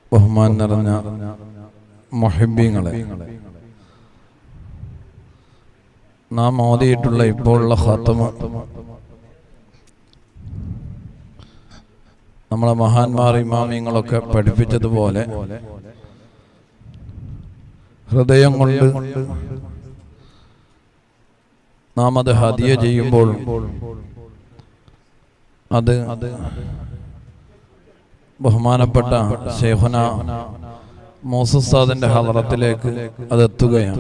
ബഹുമാൻ നിറഞ്ഞ മൊഹബീങ്ങളെ നാം ഓതിയിട്ടുള്ള ഇപ്പോഴുള്ള ഖത്തമ നമ്മളെ മഹാന്മാർ ഇമാമിങ്ങളൊക്കെ പഠിപ്പിച്ചതുപോലെ ഹൃദയം കൊണ്ട് നാം അത് ഹദിയ ചെയ്യുമ്പോൾ അത് ബഹുമാനപ്പെട്ട ഷെയ്ഖുന മോസസ്താദിന്റെ ഹലറത്തിലേക്ക് അത് എത്തുകയാണ്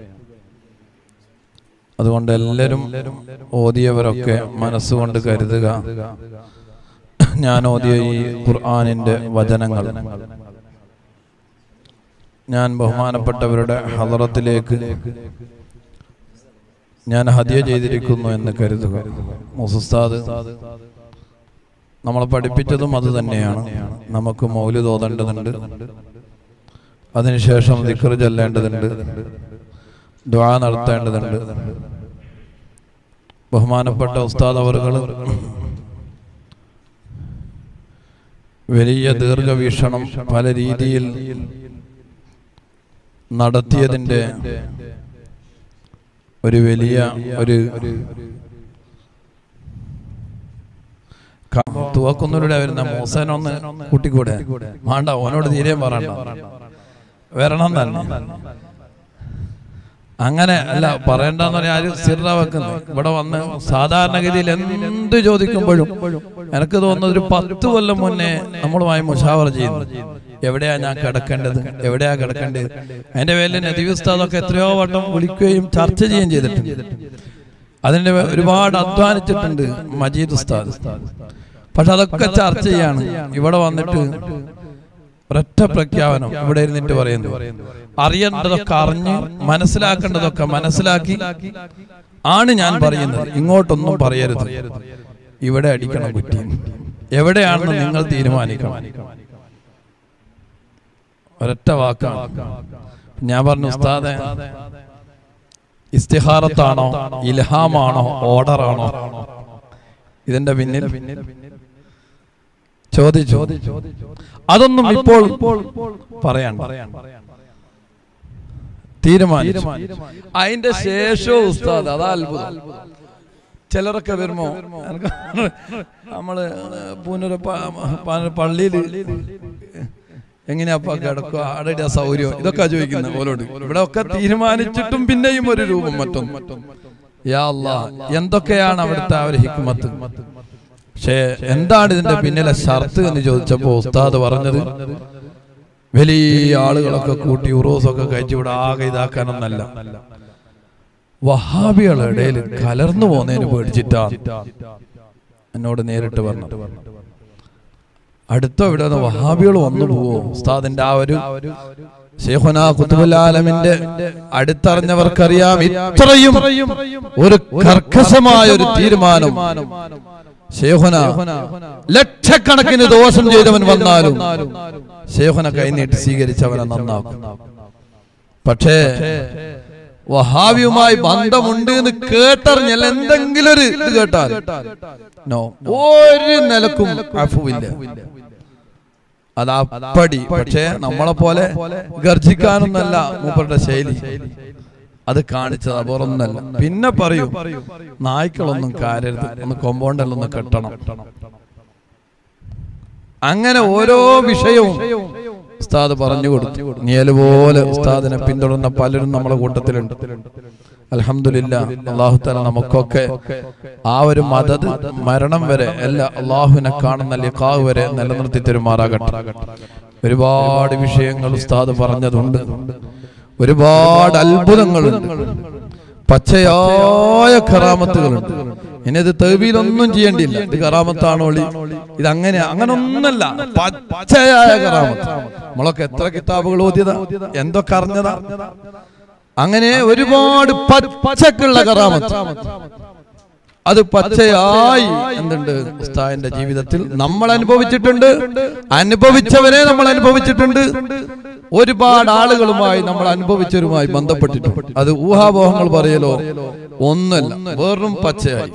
അതുകൊണ്ട് എല്ലാവരും ഓതിയവരൊക്കെ മനസ്സുകൊണ്ട് കരുതുക ഞാൻ ഓതിയ ഈ ഖുർആാനിന്റെ വചനങ്ങൾ ഞാൻ ബഹുമാനപ്പെട്ടവരുടെ ഹലറത്തിലേക്ക് ഞാൻ ഹദിയ ചെയ്തിരിക്കുന്നു എന്ന് കരുതുക മുസുസ്താദ് നമ്മളെ പഠിപ്പിച്ചതും അത് തന്നെയാണ് നമുക്ക് മൗലി തോതേണ്ടതുണ്ട് അതിനുശേഷം ദിക്കർ ചെല്ലേണ്ടതുണ്ട് ദ്വാ നടത്തേണ്ടതുണ്ട് ബഹുമാനപ്പെട്ട ഉസ്താദ് അവറുകൾ വലിയ ദീർഘവീക്ഷണം പല രീതിയിൽ നടത്തിയതിൻ്റെ ഒരു വലിയ ഒരു തുവക്കുന്നവരുടെ വരുന്ന മൂസനൊന്ന് കൂട്ടിക്കൂടെ വേണ്ട ഓനോട് തീരെ പറയണ്ട വരണം തന്നെ അങ്ങനെ അല്ല പറയണ്ടെന്ന് പറഞ്ഞാൽ ആരും സ്ഥിര വെക്കുന്നു ഇവിടെ വന്ന് സാധാരണഗതിയിൽ എന്ത് ചോദിക്കുമ്പോഴും എനിക്ക് തോന്നുന്നത് ഒരു പത്ത് കൊല്ലം മുന്നേ നമ്മളുമായി മുഷാവർ ചെയ്യുന്നു എവിടെയാ ഞാൻ കിടക്കേണ്ടത് എവിടെയാ കിടക്കേണ്ടത് അതിന്റെ പേരിൽ നദീവ് ഉസ്താദൊക്കെ എത്രയോ വട്ടം വിളിക്കുകയും ചർച്ച ചെയ്യുകയും ചെയ്തിട്ടുണ്ട് അതിന്റെ ഒരുപാട് അധ്വാനിച്ചിട്ടുണ്ട് മജീദ് ഉസ്താദ് പക്ഷെ അതൊക്കെ ചർച്ച ചെയ്യാണ് ഇവിടെ വന്നിട്ട് ഒരൊറ്റ പ്രഖ്യാപനം ഇവിടെ ഇരുന്നിട്ട് പറയുന്നു അറിയേണ്ടതൊക്കെ അറിഞ്ഞ് മനസ്സിലാക്കേണ്ടതൊക്കെ മനസ്സിലാക്കി ആണ് ഞാൻ പറയുന്നത് ഇങ്ങോട്ടൊന്നും പറയരുത് ഇവിടെ അടിക്കണം കുറ്റി എവിടെയാണെന്ന് നിങ്ങൾ തീരുമാനിക്കണം ഒരൊറ്റ വാക്കാണ് ഞാൻ പറഞ്ഞു ഉസ്താദെ ഇസ്തിഹാറത്താണോ ഇൽഹാമാണോ ഓർഡറാണോ ഇതിന്റെ പിന്നിൽ ചോദിച്ചു അതൊന്നും ഇപ്പോൾ പറയാൻ തീരുമാനിച്ചു അതിന്റെ ശേഷവും ഉസ്താദ് അതാ അത്ഭുതം ചിലരൊക്കെ വരുമ്പോ എനക്ക് നമ്മള് പൂനൂര് പള്ളിയില് എങ്ങനെയാപ്പ കിടക്കുക അവിടെ സൗകര്യം ഇതൊക്കെ ചോദിക്കുന്നത് ഓലോട് ഇവിടെ ഒക്കെ തീരുമാനിച്ചിട്ടും പിന്നെയും ഒരു രൂപം മറ്റൊന്നും യാ അല്ലാ എന്തൊക്കെയാണ് അവിടുത്തെ ആ ഒരു ഹിക്മത്ത് പക്ഷേ എന്താണ് ഇതിന്റെ പിന്നിലെ ഷർത്ത് എന്ന് ചോദിച്ചപ്പോ ഉസ്താദ് പറഞ്ഞത് വലിയ ആളുകളൊക്കെ കൂട്ടി ഉറൂസൊക്കെ കഴിച്ച് ഇവിടെ ആകെ ഇതാക്കാനൊന്നല്ല വഹാബികളുടെ ഇടയിൽ കലർന്നു പോകുന്നതിന് പേടിച്ചിട്ടാണ് എന്നോട് നേരിട്ട് പറഞ്ഞത് അടുത്ത ഇവിടെ വഹാബികൾ വന്നു പോവോ ഉസ്താദിന്റെ ആ ഒരു ഷെയ്ഖുന കുത്തുബുലാലമിന്റെ അടുത്തറിഞ്ഞവർക്കറിയാം ഇത്രയും ഒരു കർക്കശമായ ഒരു തീരുമാനം ഷെയ്ഖുന ലക്ഷക്കണക്കിന് ദോഷം ചെയ്തവൻ വന്നാലും ഷെയ്ഖുന കൈനീട്ടി സ്വീകരിച്ചവനെ നന്നാക്കും പക്ഷേ വഹാബിയുമായി ബന്ധമുണ്ട് എന്ന് കേട്ടറിഞ്ഞല്ല എന്തെങ്കിലും ഒരു ഇത് കേട്ടാൽ നോ ഒരു നിലക്കും അഫുവില്ല അത് അപ്പടി പക്ഷേ നമ്മളെ പോലെ ഗർജിക്കാനൊന്നല്ല മൂപ്പരുടെ ശൈലി അത് കാണിച്ചത് അപൂർവമൊന്നല്ല പിന്നെ പറയൂ നായ്ക്കളൊന്നും കാരരുത് ഒന്ന് കൊമ്പൗണ്ടല്ലൊന്ന് കെട്ടണം അങ്ങനെ ഓരോ വിഷയവും ഉസ്താദ് പറഞ്ഞു കൊടുത്തു നിയലുപോലെ ഉസ്താദിനെ പിന്തുടർന്ന പലരും നമ്മളെ കൂട്ടത്തിലുണ്ട് അലഹമില്ല അള്ളാഹുത്തല നമുക്കൊക്കെ ആ ഒരു മദത് മരണം വരെ എല്ലാ അള്ളാഹുവിനെ കാണുന്ന ലിഖാവ് വരെ നിലനിർത്തി തരുമാറാകട്ടെ ഒരുപാട് വിഷയങ്ങൾ ഉസ്താദ് പറഞ്ഞതുണ്ട് ഒരുപാട് അത്ഭുതങ്ങളുണ്ട് പച്ചയായ കറാമത്തുകളുണ്ട് ഇനി ഇത് തെവിയിലൊന്നും ചെയ്യേണ്ടിയില്ല ഇത് കറാമത്താണോളി ഇത് അങ്ങനെ അങ്ങനെ ഒന്നല്ല പച്ചയായ കറാമത്ത് നമ്മളൊക്കെ എത്ര കിതാബുകൾ ഓതിയതാ എന്തൊക്കെ അറിഞ്ഞതാ അങ്ങനെ ഒരുപാട് പച്ചക്കുള്ള കറാമത്ത് അത് പച്ചയായി എന്തുണ്ട് ഉസ്താദിന്റെ ജീവിതത്തിൽ നമ്മൾ അനുഭവിച്ചിട്ടുണ്ട് അനുഭവിച്ചവരെ നമ്മൾ അനുഭവിച്ചിട്ടുണ്ട് ഒരുപാട് ആളുകളുമായി നമ്മൾ അനുഭവിച്ചവരുമായി ബന്ധപ്പെട്ടിട്ടുണ്ട് അത് ഊഹാപോഹങ്ങൾ പറയലോ ഒന്നല്ല വെറും പച്ചയായി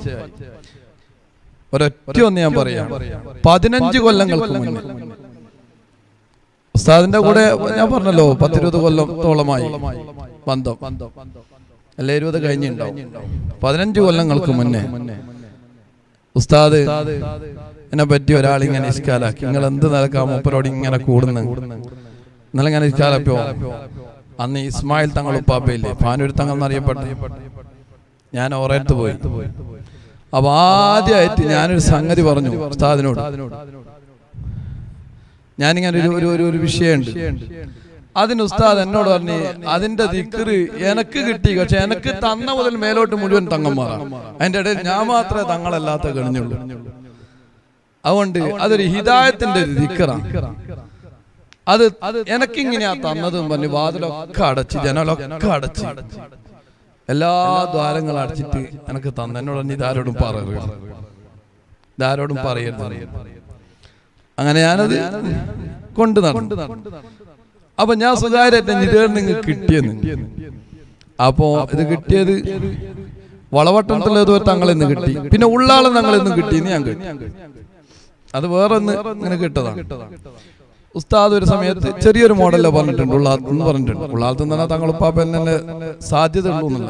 ഒരൊറ്റ ഒന്ന് ഞാൻ പറയാം പതിനഞ്ച് കൊല്ലങ്ങൾക്ക് മുന്നേ ഉസ്താദിന്റെ കൂടെ ഞാൻ പറഞ്ഞല്ലോ പത്തിരുപത് കൊല്ലത്തോളമായി ബന്ധം അല്ല ഇരുപത് കഴിഞ്ഞിട്ടുണ്ടാവും പതിനഞ്ച് കൊല്ലങ്ങൾക്ക് മുന്നേ ഉസ്താദ് എന്നെ പറ്റി ഒരാൾ ഇങ്ങനെ ഇഷ്കാലാക്കി നിങ്ങൾ എന്ത് നിലക്കാ മൂപ്പരോട് ഇങ്ങനെ കൂടുന്നു ഇന്നലെ ഇങ്ങനെ ഇഷ്കാലപ്പോ അന്ന് ഇസ്മായിൽ തങ്ങൾ ഉപ്പാപ്പയില്ലേ പാനൂർ തങ്ങൾ എന്നറിയപ്പെട്ട ഞാൻ ഓറയത്ത് പോയി അപ്പൊ ആദ്യമായിട്ട് ഞാനൊരു സംഗതി പറഞ്ഞു ഉസ്താദിനോട് ഞാനിങ്ങനെ ഒരു ഒരു ഒരു ഒരു വിഷയമുണ്ട് അതിന് ഉസ്താദ് എന്നോട് പറഞ്ഞു അതിന്റെ ദിക്കറ് എനക്ക് കിട്ടി പക്ഷെ എനക്ക് തന്ന മുതൽ മേലോട്ട് മുഴുവൻ തങ്ങന്മാരാണ് അതിന്റെ ഇടയിൽ ഞാൻ മാത്രമേ തങ്ങളല്ലാത്ത കഴിഞ്ഞുള്ളൂ അതുകൊണ്ട് അതൊരു ഹിദായത്തിന്റെ ഒരു ദിക്കറാണ് അത് എനക്കിങ്ങനെയാ തന്നതും പറഞ്ഞു വാതിലൊക്കെ അടച്ച് ജനലൊക്കെ അടച്ച് എല്ലാ ദ്വാരങ്ങളും അടച്ചിട്ട് എനക്ക് തന്ന എന്നോട് പറഞ്ഞു ഇതാരോടും പറയരുത് ഇതാരോടും പറയരുത് അങ്ങനെ ഞാനത് കൊണ്ടു നടന്നു അപ്പൊ ഞാൻ സ്വകാര്യമായിട്ട് ഇത് നിങ്ങൾ കിട്ടിയെന്ന് അപ്പോ ഇത് കിട്ടിയത് വളവട്ടണത്തിലെ ഏതോ തങ്ങളിൽ നിന്ന് കിട്ടി പിന്നെ ഉള്ളാളം തങ്ങളിൽ നിന്ന് കിട്ടിയെന്ന് ഞാൻ കേട്ടു അത് വേറെ ഒന്ന് ഇങ്ങനെ കിട്ടതാണ് ഉസ്താദ് ഒരു സമയത്ത് ചെറിയൊരു മോഡലിലെ പറഞ്ഞിട്ടുണ്ട് ഉള്ളാത്ത് എന്ന് പറഞ്ഞിട്ടുണ്ട് ഉള്ളാത്ത് തന്നെ തങ്ങൾ ഉപ്പാപ്പൻ തന്നെ സാധ്യത ഉള്ളൂ എന്നുള്ള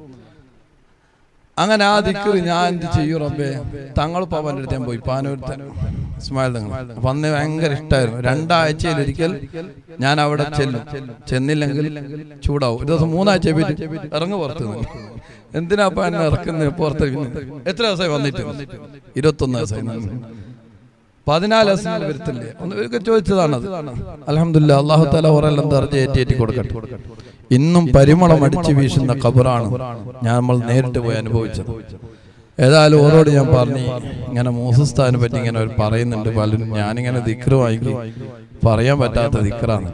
അങ്ങനെ ആ ദിക്കറ് ഞാൻ എന്ത് ചെയ്യും റബ്ബേ തങ്ങൾ പാപ്പൻ്റെ അടുത്ത് ഞാൻ പോയി പാനൂർ ഇസ്മായിൽ തങ്ങൾ അപ്പൊ അന്ന് ഭയങ്കര ഇഷ്ടമായിരുന്നു രണ്ടാഴ്ചയിൽ ഒരിക്കൽ ഞാൻ അവിടെ ചെല്ലും ചെന്നില്ലെങ്കിൽ ചൂടാവും ഒരു ദിവസം മൂന്നാഴ്ച പോയിട്ട് ഇറങ്ങു പുറത്ത് നിന്ന് എന്തിനാ അപ്പൊ എന്നെ ഇറക്കുന്നത് പുറത്തിരിക്കുന്നത് എത്ര ദിവസമായി വന്നിട്ട് ഇരുപത്തൊന്ന് ദിവസമായി പതിനാല് ദിവസം വരുത്തില്ലേ ഒന്ന് ഒരിക്കൽ ചോദിച്ചതാണത് അലഹമില്ല അള്ളാഹു താല ഓരെല്ലാം തെറിഞ്ഞ് ഏറ്റി കൊടുക്കട്ടെ ഇന്നും പരിമളം അടിച്ചു വീശുന്ന ഖബറാണ് ഞാൻ നമ്മൾ നേരിട്ട് പോയി അനുഭവിച്ചത് ഏതായാലും ഓരോട് ഞാൻ പറഞ്ഞു ഇങ്ങനെ മൂസസ്ഥാനെ പറ്റി ഇങ്ങനെ അവർ പറയുന്നുണ്ട് പലരും ഞാനിങ്ങനെ ദിക്റ് വാങ്ങി പറയാൻ പറ്റാത്ത ദിക്റാണ്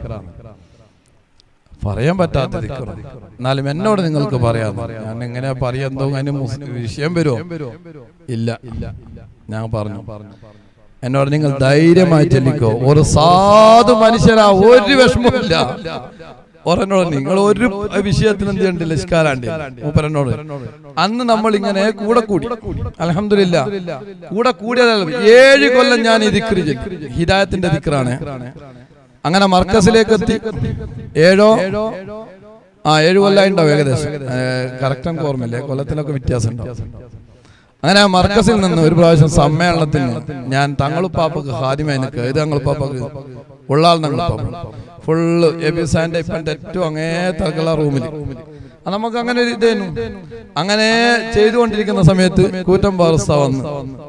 പറയാൻ പറ്റാത്ത ദിക്റാണ് എന്നാലും എന്നോട് നിങ്ങൾക്ക് പറയാം ഞാൻ എങ്ങനെയാ പറയാ എന്തോ അതിന് മുസ്- വിഷയം വരുമോ ഇല്ല ഞാൻ പറഞ്ഞു എന്നോട് നിങ്ങൾ ധൈര്യമായി ചെല്ലിക്കോ ഒരു സാധു മനുഷ്യരാ ഒരു വിഷമമില്ല ഒരെന്നോട് നിങ്ങൾ ഒരു വിഷയത്തിന് എന്ത് ചെയ്യണ്ടില്ല ഇഷ്കാരാണ്ടി മൂപ്പരെന്നോട് അന്ന് നമ്മൾ ഇങ്ങനെ കൂടെ കൂടി അലഹമില്ല കൂടെ കൂടിയതല്ല ഏഴ് കൊല്ലം ഞാൻ ഈ ദിക്റ് ചെയ്തു ഹിദായത്തിന്റെ ദിക്റാണ് അങ്ങനെ മർക്കസിലേക്ക് എത്തി ഏഴോ ആ ഏഴ് കൊല്ലമായി ഉണ്ടാവും ഏകദേശം കറക്റ്റ് എനിക്ക് ഓർമ്മയില്ലേ കൊല്ലത്തിലൊക്കെ വ്യത്യാസം ഉണ്ടാവും അങ്ങനെ ആ മർക്കസിൽ നിന്ന് ഒരു പ്രാവശ്യം സമ്മേളനത്തിന് ഞാൻ തങ്ങളുപ്പാപ്പക്ക് ഹാദ്യമായി നിൽക്കുക ഇത് തങ്ങളുപ്പാപ്പക്ക് ഉള്ളാൾ തങ്ങളുപ്പാപ്പ ഫുള്ള് എബിസാന്റെ ഇപ്പം ഏറ്റവും അങ്ങേ തലക്കുള്ള റൂമിൽ നമുക്ക് അങ്ങനെ ഒരു ഇതേനു അങ്ങനെ ചെയ്തുകൊണ്ടിരിക്കുന്ന സമയത്ത് കൂറ്റം പാറസ്ത വന്ന്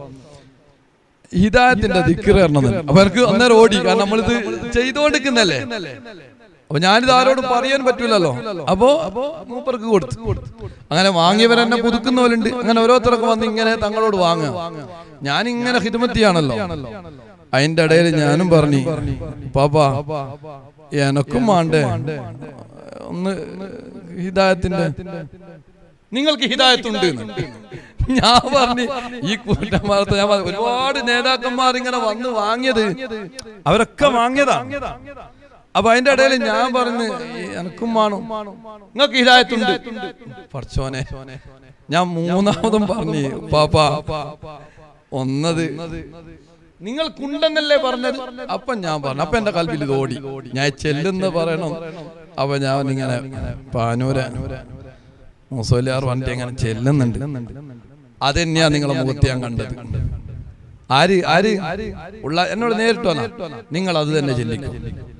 ഹിദായത്തിന്റെ ദിക്കറ് തരണം അപ്പൊ എനിക്ക് അന്നേരം ഓടി കാരണം നമ്മളിത് ചെയ്തുകൊണ്ടിരിക്കുന്നല്ലേ അപ്പൊ ഞാനിത് ആരോടും പറയാൻ പറ്റൂലല്ലോ അപ്പോ മൂപ്പർക്ക് കൊടുത്തു അങ്ങനെ വാങ്ങിയവരെന്നെ പുതുക്കുന്ന പോലുണ്ട് അങ്ങനെ ഓരോരുത്തരൊക്കെ വന്ന് ഇങ്ങനെ തങ്ങളോട് വാങ്ങുക ഞാൻ ഇങ്ങനെ ഹിദ്മത്തിയാണല്ലോ അതിന്റെ ഇടയിൽ ഞാനും പറഞ്ഞു പാപ്പാ എനക്കും വേണ്ടേ ഒന്ന് ഹിദായത്തിന്റെ നിങ്ങൾക്ക് ഹിദായത്തുണ്ട് എന്ന്. ഞാൻ പറഞ്ഞു ഈ കൂട്ടന്മാരത്തെ ഞാൻ പറഞ്ഞു, ഒരുപാട് നേതാക്കന്മാർ ഇങ്ങനെ വന്ന് വാങ്ങിയത് അവരൊക്കെ വാങ്ങിയതാ അപ്പൊ അതിന്റെ ഇടയിൽ ഞാൻ പറഞ്ഞു "ഈ എനക്കും വേണം നിങ്ങൾക്ക് ഹിദായത്തുണ്ട് പഠിച്ചോനെ ഞാൻ മൂന്നാമതും പറഞ്ഞു പാപ്പാ ഒന്നത് നിങ്ങൾ കുണ്ടെന്നല്ലേ പറഞ്ഞത് അപ്പൊ ഞാൻ പറഞ്ഞു അപ്പൊ എന്റെ കൽവിൽ ഇത് ഓടി ഞാൻ ചെല്ലുന്ന പറയണം അപ്പൊ ഞാൻ ഇങ്ങനെ പാനൂര മുസോലിയാർ വണ്ടി അങ്ങനെ ചെല്ലുന്നുണ്ട് അതെന്നെയാ നിങ്ങളെ മുഖത്ത് ഞാൻ കണ്ടത് ആര് ആര് ഉള്ള എന്നോട് നേരിട്ട് വന്നാ നിങ്ങൾ അത് തന്നെ ചെല്ലിക്കും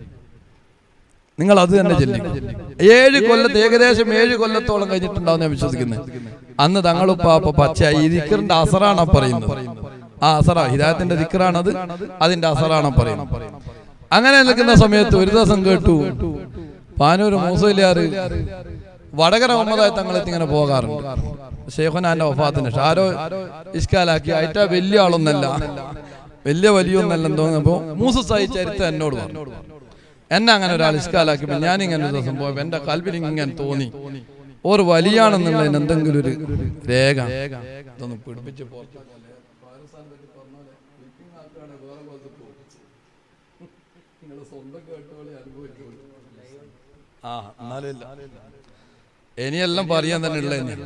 നിങ്ങൾ അത് തന്നെ ചെല്ലിക്കും ഏഴ് കൊല്ലത്ത് ഏകദേശം ഏഴ് കൊല്ലത്തോളം കഴിഞ്ഞിട്ടുണ്ടാവും ഞാൻ വിശ്വസിക്കുന്നത് അന്ന് തങ്ങളുപ്പാപ്പ പച്ച ഈ ദിക്കറിന്റെ അസറാണ് പറയുന്നത് ആ അസറ ഹിദായത്തിന്റെ ദിക്കറാണത് അതിന്റെ അസറാണ് പറയുന്നത് അങ്ങനെ നിൽക്കുന്ന സമയത്ത് ഒരു ദിവസം കേട്ടു പാനൂർ മൂസലിയാറ് വടകര മുഹമ്മദായി തങ്ങളെത്തി ഇങ്ങനെ പോകാറുണ്ട് ഷെയ്ഖുനാന്റെ വഫാത്തിന് ശേഷം ആരോ ഇഷ്കാലാക്കി ആയിട്ട വലിയ ആളൊന്നല്ല വലിയ വലിയൊന്നല്ല തോന്നുന്നപ്പോ മൂസസായി ചരിത്രം എന്നോട് പറഞ്ഞു എന്നെ അങ്ങനെ ഒരാൾ ഇഷ്കാലാക്കിയപ്പോൾ ഞാൻ ഇങ്ങനെ ഒരു ദിവസം പോയപ്പോ എന്റെ കൽവിൽ ഇങ്ങനെ തോന്നി ഒരു വലിയാണെന്നുള്ളതിന് എന്തെങ്കിലും ഒരു രേഖ ഇതൊന്ന് പിടിപ്പിച്ച് പുറത്ത് പോലെ. പാകിസ്ഥാനിലൊക്കെ പറഞ്ഞ പോലെ clipping ആക്കുകയാണെങ്കിൽ വേറെ പോലത്തെ പോകും. നിങ്ങള് സ്വന്തം കേട്ടോളെ അനുഭവിച്ചോളൂ. ആ എന്നാലില്ല ഇനിയെല്ലാം പറയാൻ തന്നെ ഉള്ള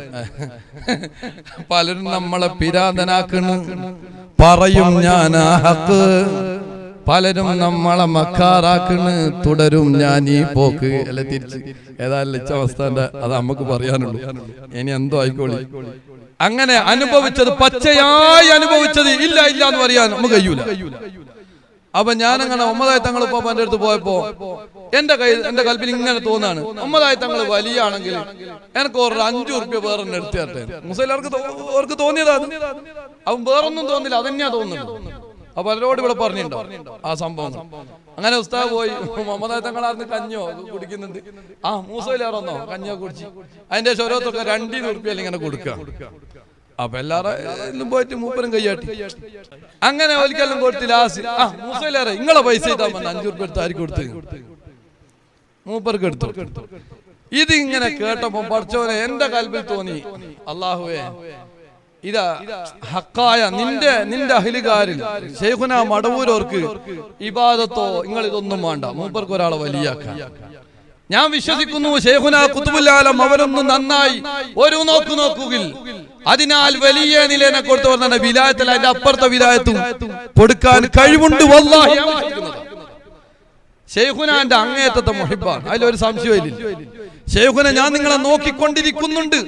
പലരും നമ്മളെ പിരാന്തനാക്കണ് പറയും ഞാൻ ആ ഹക്ക് പലരും നമ്മളെ മക്കാറാക്കണ് തുടരും ഞാൻ ഈ പോക്ക് അല്ലെ തിരിച്ച് ഏതായാലും ലക്ഷവസ്ഥാന്റെ അത് നമുക്ക് പറയാനുള്ളൂ ഇനി എന്തോ ആയിക്കോളി അങ്ങനെ അനുഭവിച്ചത് പച്ചയായി അനുഭവിച്ചത് ഇല്ല ഇല്ല എന്ന് പറയാൻ നമുക്ക് കഴിയൂല അപ്പൊ ഞാനങ്ങനെ ഒമ്പതായി തങ്ങൾ ഉപ്പാപ്പന്റെ അടുത്ത് പോയപ്പോ എന്റെ കൈ എന്റെ കൽപ്പിൽ ഇങ്ങനെ തോന്നാണ് ഒമ്പതായി തങ്ങൾ വലിയാണെങ്കിൽ എനിക്ക് ഒരു അഞ്ചു റുപ്യ വേറെ എടുത്തു തരട്ടെ മുസൈലാർക്ക് അവർക്ക് തോന്നിയതാ അത്. അവൻ വേറൊന്നും തോന്നില്ല അതന്നെയാ തോന്നുന്നത് അപ്പൊ പലരോട് ഇവിടെ പറഞ്ഞിട്ടുണ്ടോ ആ സംഭവം അങ്ങനെ ഉസ്താദ് പോയി മുഹമ്മദായ തങ്ങളാർന്ന് കഞ്ഞോ കുടിക്കുന്നുണ്ട് ആ മൂസയിലേറൊന്നോ കഞ്ഞോ കുടിച്ച് അതിന്റെ സ്വരത്തൊക്കെ രണ്ടീന്ന് ഉറുപ്പ്യ ഇങ്ങനെ കൊടുക്കുക അപ്പൊ എല്ലാരും പോയിട്ട് മൂപ്പരും കയ്യാട്ടി അങ്ങനെ ഒരിക്കലും കൊടുത്ത് ലാസ്റ്റ് ആ മൂസയിലേറെ നിങ്ങളെ പൈസ ഇതാ വന്ന് അഞ്ചു റുപ്യ എടുത്ത് ആർക്ക് കൊടുത്ത് മൂപ്പർക്ക് എടുത്തു ഇത് ഇങ്ങനെ കേട്ടപ്പോ പഠിച്ചവനെ എന്റെ കൽബിൽ തോന്നി അള്ളാഹുവേ ഇതാ ഹക്കായ നിന്റെ നിന്റെ അഹിലുകാരിൽ ഷെയ്ഖുന മടവൂരോർക്ക് ഇബാദത്തോ നിങ്ങൾ ഇതൊന്നും വേണ്ട മൂപ്പർക്ക് ഒരാളെ വലിയാക്കാൻ ഞാൻ വിശ്വസിക്കുന്നു ഷെയ്ഖുന കുത്തുബുല്ലാലം അവരൊന്ന് നന്നായി ഒരു നോക്കു നോക്കുകിൽ അതിനാൽ വലിയ നിലേനെ കൊടുത്തു പറഞ്ഞ വിലായത്തിൽ അതിന്റെ അപ്പുറത്തെ വിലായത്തും കൊടുക്കാൻ കഴിവുണ്ട് വല്ലാഹി ഞാൻ വിശ്വസിക്കുന്നത്. ഷെയ്ഖുനാന്റെ അങ്ങേറ്റത്തെ മുഹിബാണ് അതിലൊരു സംശയമില്ല ഷെയ്ഖുന ഞാൻ നിങ്ങളെ നോക്കിക്കൊണ്ടിരിക്കുന്നുണ്ട്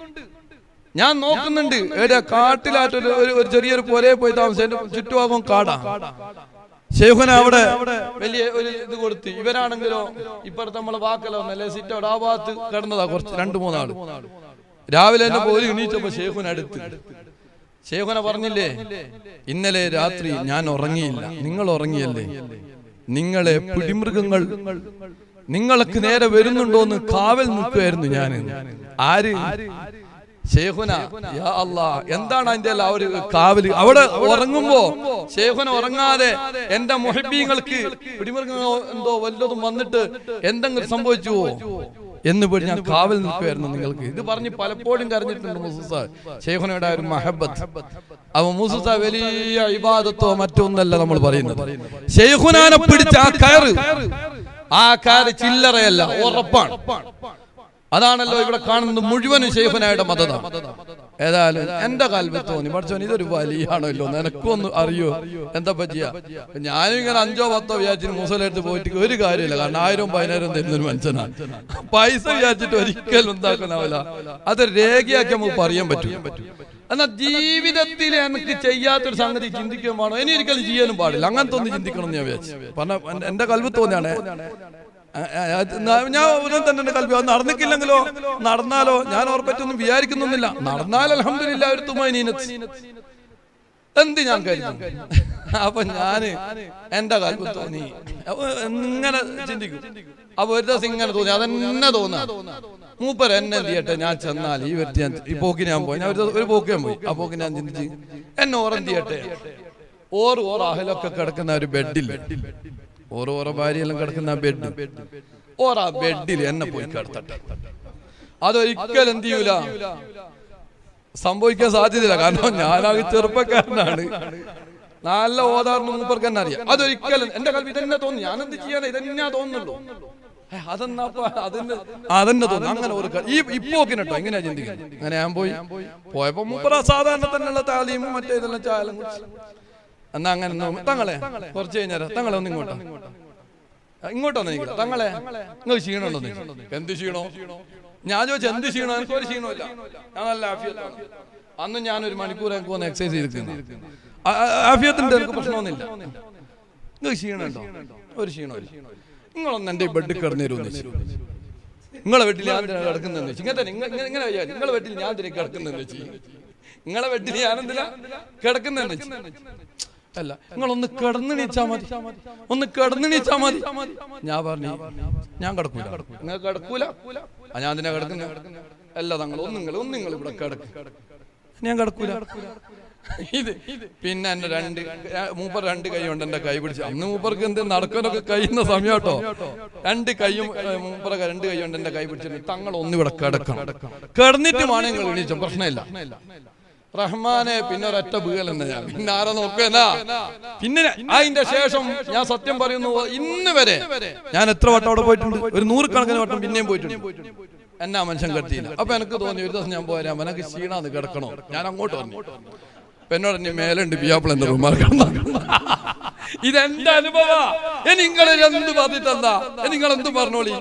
ഞാൻ നോക്കുന്നുണ്ട് എവിടെ കാട്ടിലായിട്ട് ഒരു- ഒരു ഒരു ചെറിയൊരു പുരയെ പോയി താമസിച്ചു എന്റെ ചുറ്റുഭാഗം കാടാ ഷെയ്ഖുന അവിടെ വലിയ ഒരു ഇത് കൊടുത്ത് ഇവരാണെങ്കിലോ ഇപ്പുറത്തെ നമ്മളെ വാക്കലോ നല്ല സിറ്റ് അവിടെ ആ ഭാഗത്ത് കിടന്നതാ കുറച്ച് രണ്ടു മൂന്നാള് രാവിലെ തന്നെ പോയി എണീറ്റപ്പോ ഷെയ്ഖുന അടുത്ത് ഷെയ്ഖുന പറഞ്ഞില്ലേ ഇന്നലെ രാത്രി ഞാൻ ഉറങ്ങിയില്ല നിങ്ങൾ ഉറങ്ങിയല്ലേ നിങ്ങളെ പിടിമൃഗങ്ങൾ നിങ്ങൾക്ക് നേരെ വരുന്നുണ്ടോന്ന് കാവൽ നിൽക്കുമായിരുന്നു ഞാൻ ആര് ഷേഖുന യാ അല്ലാ എന്താണ് അതിന്റെ എല്ലാം ആ ഒരു കാവല് അവിടെ ഉറങ്ങുമ്പോ ഷേഖുന ഉറങ്ങാതെ എന്റെ മുഹബീങ്ങൾക്ക് പിടിമൃഗങ്ങളോ എന്തോ വല്ലതും വന്നിട്ട് എന്തെങ്കിലും സംഭവിച്ചുവോ എന്ന് പോയി ഞാൻ കാവൽ നിൽക്കുമായിരുന്നു നിങ്ങൾക്ക് ഇത് പറഞ്ഞ് പലപ്പോഴും കരഞ്ഞിട്ടുണ്ട് മുസൂസ ഷേഖുനയുടെ ആ ഒരു മഹബത്ത് അവ മുസൂസ വലിയ ഇബാദത്തോ മറ്റൊന്നല്ല നമ്മൾ പറയുന്നത് ഷെയ്ഖുനാനെ പിടിച്ച ആ കയറ് ആ കയറ് ചില്ലറയല്ല ഉറപ്പാണ് അതാണല്ലോ ഇവിടെ കാണുന്നത് മുഴുവനും ഷെയ്ഖുനായുടെ മതത ഏതായാലും എന്റെ കാൽവിൽ തോന്നി പഠിച്ചോൻ ഇതൊരു വലിയാണല്ലോ നിനക്കൊന്ന് അറിയോ എന്താ പറ്റിയ ഞാനും ഇങ്ങനെ അഞ്ചോ പത്തോ വിചാരിച്ചിട്ട് മുസലെടുത്ത് പോയിട്ട് ഒരു കാര്യമില്ല കാരണം ആയിരം പതിനായിരം തരുന്നൊരു മനുഷ്യനാണ് പൈസ വിചാരിച്ചിട്ട് ഒരിക്കലും എന്താക്കാനാവില്ല അത് രേഖയാക്കി നമുക്ക് പറയാൻ പറ്റും എന്നാൽ ജീവിതത്തിൽ എനിക്ക് ചെയ്യാത്തൊരു സംഗതി ചിന്തിക്കാൻ വേണോ ഇനി ഒരിക്കലും ചെയ്യാനും പാടില്ല അങ്ങനത്തെ ഒന്ന് ചിന്തിക്കണം എന്ന് ഞാൻ വിചാരിച്ചു പറഞ്ഞ എന്റെ കൽവ് തോന്നിയാണ് ആ, ആ, അത് ന- ഞാൻ ഒരു തന്നെ എന്റെ കൽവി അത് നടന്നിട്ടില്ലെങ്കിലോ നടന്നാലോ ഞാൻ ഉറപ്പറ്റൊന്നും വിചാരിക്കുന്നൊന്നുമില്ല നടന്നാൽ അലഹമില്ല ഒരു തുമനീനത്ത് എന്ത് ഞാൻ കരുതും അപ്പൊ ഞാന് എന്റെ കാൽപ്പ് തോന്നി അപ്പൊ ഇങ്ങനെ ചിന്തിക്കും അപ്പൊ ഒരു ദിവസം ഇങ്ങനെ തോന്നി അതെന്നെ തോന്നാ മൂപ്പർ എന്നെ എന്ത് ചെയ്യട്ടെ ഞാൻ ചെന്നാൽ ഈ വ്യക്തി ഞാൻ ഈ പോക്കിന് ഞാൻ പോയി ഞാൻ ഒരു ദിവസം ഒരു പോക്ക് ഞാൻ പോയി ആ പോക്കിന് ഞാൻ ചിന്തിച്ച് എന്നെ ഓറെന്ത് ചെയ്യട്ടെ ഓർ ഓർ അഹലൊക്കെ കിടക്കുന്ന ഒരു ബെഡിൽ ഓരോ ഓരോ ഭാര്യയെല്ലാം കിടക്കുന്ന ആ ബെഡ് ഓർ ആ ബെഡിൽ എന്നെ പോയി കിടത്തട്ടെ അതൊരിക്കലും എന്ത് ചെയ്യൂല സംഭവിക്കാൻ സാധ്യതയില്ല കാരണം ഞാനാകെ ചെറുപ്പക്കാരനാണ് നല്ല ഓതാറിന് മൂപ്പർക്ക് തന്നെ അറിയാം അതൊരിക്കലും എന്റെ കൽവി ഇതന്നെ തോന്നി ഞാൻ എന്ത് ചെയ്യാനാ ഇതന്നെ തോന്നുന്നുള്ളൂ ഏ, അതെന്നാ ഇപ്പൊ അതിന്റെ അതന്നെ തോന്നി അങ്ങനെ ഒരു ക- ഈ ഇപ്പോക്കിന് കേട്ടോ എങ്ങനെയാ ചിന്തിക്കുന്നത് അങ്ങനെ ഞാൻ പോയി പോയപ്പോ മൂപ്പറ സാധാരണ തന്നെയുള്ള താലിയും മറ്റേ ഇതെല്ലാം ചായാലും കുടിച്ച് എന്നാ അങ്ങനെ ഒന്ന് തങ്ങളെ കുറച്ച് കഴിഞ്ഞാൽ തങ്ങളെ ഒന്ന് ഇങ്ങോട്ടാ ഇങ്ങോട്ടോ നിൽക്കില്ല തങ്ങളെ നിങ്ങൾ ക്ഷീണമുണ്ടോ എന്ന്. എന്ത് ക്ഷീണോ ഞാൻ ചോദിച്ചു എന്ത് ക്ഷീണോ എനിക്ക് ഒരു ക്ഷീണമില്ല ഞാൻ നല്ല ആഫിയത്താണ് അന്ന് ഞാൻ ഒരു മണിക്കൂർ എനിക്ക് വന്ന് എക്സസൈസ് ചെയ്തിരിക്കുന്നു ആ- ആ- ആഫിയത്തിന്റെ എനിക്ക് പ്രശ്നമൊന്നുമില്ല നിങ്ങൾക്ക് ക്ഷീണമുണ്ടോ ഒരു ക്ഷീണമില്ല നിങ്ങളൊന്ന് എന്റെ ബെഡ് കിടന്നു തരുമെന്ന് നിങ്ങളെ വീട്ടിൽ ഞാൻ എന്തിനാ കിടക്കുന്നതെന്ന് വെച്ചു ഇങ്ങനെ തന്നെ ഇങ്ങനെ ഇങ്ങനെ വയ്യ നിങ്ങളെ വീട്ടിൽ ഞാൻ എന്തിനാ കിടക്കുന്നതെന്ന് വെച്ചു നിങ്ങളെ വീട്ടിൽ ഞാൻ എന്തിനാ കിടക്കുന്നതെന്ന് വെച്ചു അല്ല നിങ്ങളൊന്ന് കിടന്നിണീച്ചാ മതി ഒന്ന് കിടന്നിണീച്ചാ മതി ഞാൻ പറഞ്ഞു ഞാൻ കിടക്കൂല നിങ്ങൾ കിടക്കൂല ആ ഞാൻ എന്തിനാ കിടക്കുന്നത് അല്ല തങ്ങൾ ഒന്ന് നിങ്ങൾ ഒന്ന് നിങ്ങൾ ഇവിടെ കിടക്കും ഞാൻ കിടക്കൂല ഇത് പിന്നെ എന്റെ രണ്ട് മൂപ്പർ രണ്ട് കൈ കൊണ്ട് എന്റെ കൈ പിടിച്ചു അന്ന് മൂപ്പർക്ക് എന്ത് നടക്കാനൊക്കെ കഴിയുന്ന സമയം കേട്ടോ രണ്ട് കൈയും ഏ, മൂപ്പറ രണ്ട് കൈ കൊണ്ട് എന്റെ കൈ പിടിച്ചിട്ട് തങ്ങൾ ഒന്നിവിടെ കിടക്കണം കിടന്നിട്ട് വേണം നിങ്ങൾ എണീച്ചോ പ്രശ്നമില്ല റഹ്മാനെ പിന്നെ ഒരൊറ്റ വീകൽ തന്നെ ഞാൻ പിന്നെ ആരെ നോക്കാനാ പിന്നെ അതിന്റെ ശേഷം ഞാൻ സത്യം പറയുന്നു ഇന്ന് വരെ ഞാൻ എത്ര വട്ടം അവിടെ പോയിട്ടുണ്ട് ഒരു നൂറുകണക്കിന് വട്ടം പിന്നെയും പോയിട്ടുണ്ട് എന്നാ മനുഷ്യൻ കെട്ടിയില്ല അപ്പൊ എനിക്ക് തോന്നി ഒരു ദിവസം ഞാൻ പോരാ എനിക്ക് ക്ഷീണാന്ന് കിടക്കണോ ഞാൻ അങ്ങോട്ട് വന്നു അപ്പൊ എന്നോട് ഇനി മേലുണ്ട് പിയാപ്പിൾ എന്റെ റൂമാർ ഇതെന്റെ അനുഭവ നിങ്ങൾ എന്ത് പറഞ്ഞിട്ടെന്താ നിങ്ങൾ എന്ത് പറഞ്ഞോളി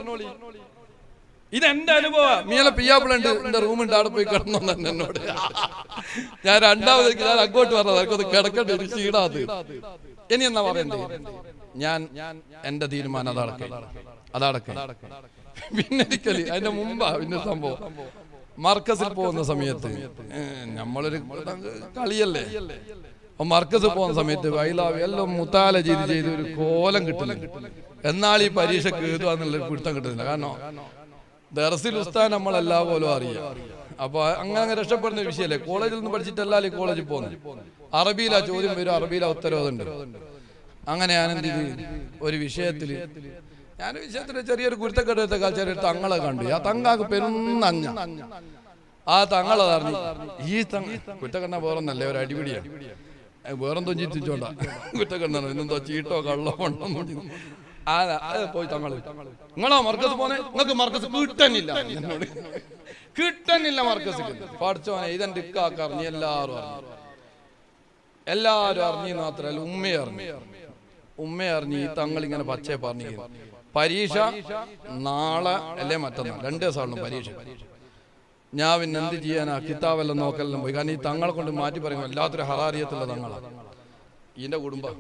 ഇതെന്റെ അനുഭവ മീലെ പിയാപ്പിളുണ്ട് എന്റെ റൂമുണ്ട് അവിടെ പോയി കിടന്നു തന്നെ എന്നോട് ഞാൻ രണ്ടാമത് ഞാൻ അങ്ങോട്ട് പറഞ്ഞത് അവർക്കൊന്ന് കിടക്കണ്ട ഒരു ക്ഷീണാത് ഇനി എന്നാ പറയണ്ടേ ഞാൻ എന്റെ തീരുമാനം അതടക്കെ അതടക്കെ പിന്നെ ഒരിക്കല് അതിന്റെ മുമ്പാ പിന്നെ സംഭവം മർക്കസിൽ പോകുന്ന സമയത്ത് ഏ, നമ്മളൊരു കളിയല്ലേ അപ്പൊ മർക്കസിൽ പോകുന്ന സമയത്ത് വൈലാവ് എല്ലാം മുത്താല ചെയ്ത് ചെയ്ത് ഒരു കോലം കിട്ടില്ല എന്നാൽ ഈ പരീക്ഷക്ക് എഴുതുക പിടുത്തം കിട്ടുന്നില്ല കാരണം ദർസിൽ ഉസ്താൻ നമ്മളെല്ലാ പോലും അറിയാം അപ്പൊ അങ്ങനെ അങ്ങ് രക്ഷപ്പെടുന്ന ഒരു വിഷയമല്ലേ കോളേജിൽ നിന്ന് പഠിച്ചിട്ടല്ല ഈ കോളേജിൽ പോകുന്നത് അറബിയിലാ ചോദ്യം വരും അറബിയിലാ ഉത്തരവുണ്ട് അങ്ങനെ ഞാൻ എന്ത് ചെയ്ത് ഒരു വിഷയത്തില് ഞാൻ വിഷയത്തിന് ചെറിയൊരു കുരുത്തക്കെടുത്ത ചെറിയ തങ്ങളെ കണ്ടു ആ തങ്ങാക്ക് പെരുന്നഞ്ഞ ആ തങ്ങളെ അറിഞ്ഞു ഈ തങ്ങ കുറ്റക്കണ്ണ വേറൊന്നല്ലേ ഒരു അടിപിടിയാണ് ഏ, വേറെന്തോ ചിന്തിച്ചോണ്ട കുറ്റക്കണ്ണ ഇന്നെന്തോ ചീട്ടോ കള്ളോ ഉണ്ടോ ആ അത് പോയി തങ്ങള് നിങ്ങളോ മർക്കസ് പോന്നെ നിങ്ങൾക്ക് മർക്കസ് കിട്ടനില്ല എന്നോട് കിട്ടനില്ല മർക്കസ് പഠിച്ചോനെ ഇതെന്റെ ഇക്കാക്ക് അറിഞ്ഞു എല്ലാരും അറിഞ്ഞു എല്ലാരും അറിഞ്ഞു മാത്രല്ല ഉമ്മയെ അറിഞ്ഞു ഉമ്മയെ അറിഞ്ഞു ഈ തങ്ങൾ ഇങ്ങനെ പച്ചയെ പറഞ്ഞു പരീക്ഷ നാളെ അല്ലേ മറ്റന്നാൾ രണ്ട് ദിവസമാണ് പരീക്ഷ ഞാൻ പിന്നെ എന്ത് ചെയ്യാനാ കിതാബെല്ലാം നോക്കലെല്ലാം പോയി കാരണം ഈ തങ്ങളെ കൊണ്ട് മാറ്റി പറയുമ്പോൾ വല്ലാത്തൊരു ഹറാരിയത്തുള്ള തങ്ങളാണ് ഇതിന്റെ കുടുംബം